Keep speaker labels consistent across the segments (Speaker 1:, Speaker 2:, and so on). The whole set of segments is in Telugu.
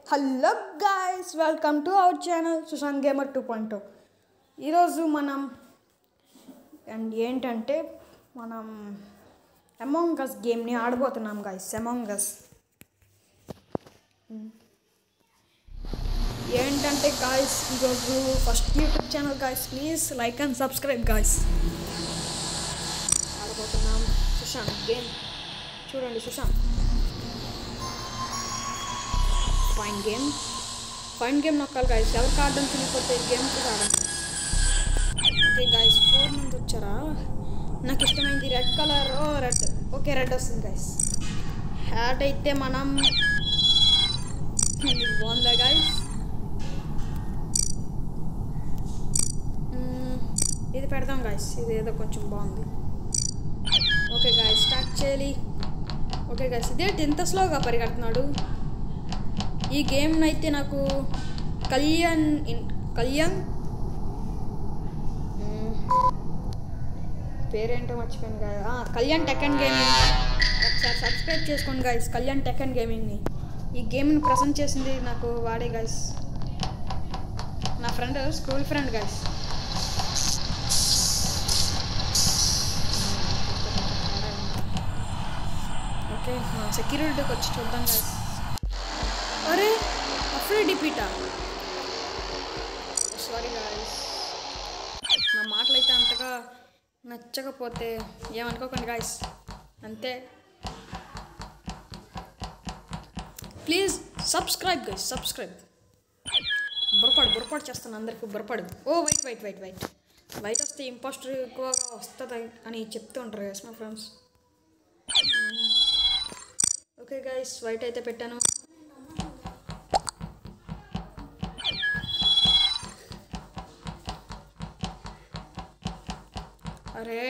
Speaker 1: Hello guys welcome to our channel Sushant gamer two point ఈరోజు మనం అండ్ ఏంటంటే మనం అమాంగ్ గస్ గేమ్ని ఆడబోతున్నాం గాయస్ అమాంగ్ గస్ ఏంటంటే గాయస్ ఈరోజు first YouTube channel guys please like and subscribe guys ఆడబోతున్నాం సుశాంత్ గేమ్ చూడండి Sushant fine game fine game నొక్కాలి గాయస్ ఎవరికి ఆడడం తినిపోతే గేమ్ కూడా ఆడండి ఓకే గాయస్ ఫోర్ మంది వచ్చారా నాకు ఇష్టమైంది red colour red okay red వస్తుంది గాయస్ హ్యాట్ అయితే మనం ఇది బాగుందా గాయస్ ఇది పెడదాం గాయస్ ఇది ఏదో కొంచెం బాగుంది ఓకే గాయస్ స్టార్ట్ చేయాలి ఓకే గాయస్ ఇదేంటి ఇంత స్లోగా పరిగెడుతున్నాడు ఈ గేమ్ అయితే నాకు కళ్యాణ్ ఇన్- కళ్యాణ్ మ్మ్. పేరేంటో మర్చిపోయాను కదా ఆ, కళ్యాణ్ టెక్ అండ్ గేమింగ్ ఒకసారి సబ్స్క్రైబ్ చేసుకోండి గాయస్ కళ్యాణ్ టెక్ అండ్ గేమింగ్ని ఈ గేమ్ని ప్రజెంట్ చేసింది నాకు వాడే గాయస్ నా friend school friend guys okay సెక్యూరిటీకి వచ్చి చూద్దాం గాయస్ అరే అఫ్రే డిపీటా సారీ గాయస్ నా మాటలు అయితే అంతగా నచ్చకపోతే ఏమనుకోకండి గాయస్ అంతే ప్లీజ్ సబ్స్క్రైబ్ గైస్ సబ్స్క్రైబ్ బుర్రపాడు బుర్రపాడు చేస్తాను అందరికి బుర్రపాడు ఓ white white white white white వస్తే ఇంపోస్టర్ ఎక్కువగా వస్తుంది అని చెప్తూ ఉంటారు గైస్ మా ఫ్రెండ్స్ ఓకే గైస్ వైట్ అయితే పెట్టాను అరే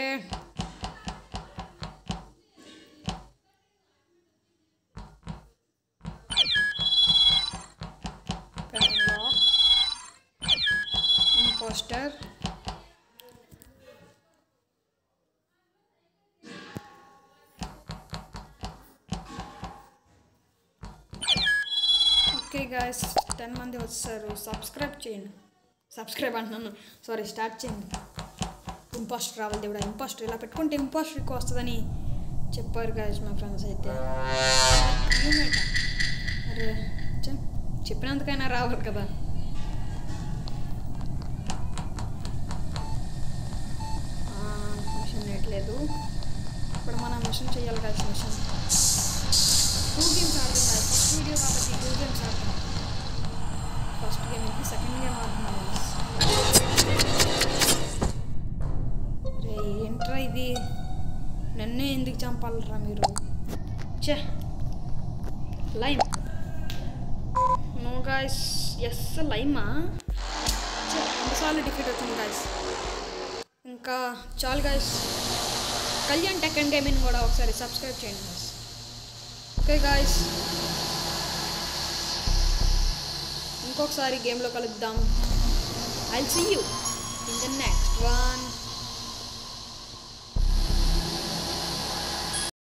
Speaker 1: ఇంపోస్టర్ ఓకే గాయస్ టెన్ మంది వచ్చారు సబ్స్క్రైబ్ చేయండి సబ్స్క్రైబ్ అంటున్నాను సారీ స్టార్ట్ చేయండి ఇంపాస్టర్ రావాలి దేవుడా ఇంపాస్టర్ ఇలా పెట్టుకుంటే ఇంపాస్టర్ ఎక్కువ వస్తుందని చెప్పారు గాయస్ మా ఫ్రెండ్స్ అయితే అవునట. అరే ఛే, చెప్పినందుకైనా రావాలి కదా ఆ, మిషన్ నేయట్లేదు ఇప్పుడు మనం మిషన్ చేయాలి గాయస్ మిషన్ టూ గేమ్స్ ఆడుతుంది గాయస్ ఫస్ట్ వీడియో కాబట్టి టూ గేమ్స్ ఆడుతున్నాం ఫస్ట్ గేమ్ ఇది సెకండ్ గేమ్ ఆడుతున్నాం guys. రే ఏంట్రా ఇది నన్నే ఎందుకు చంపాలరా మీరు చే లైమ్ నో గాయస్ ఎస్ లైమా చే రెండుసార్లు డిఫీట్ వచ్చింది గాయస్ ఇంకా చాలు guys Kalyan tech and gaming కూడా ఒకసారి సబ్స్క్రైబ్ చేయండి గాయస్ ఓకే గాయస్ ఇంకొకసారి గేమ్లో కలుద్దాం I see you in the next one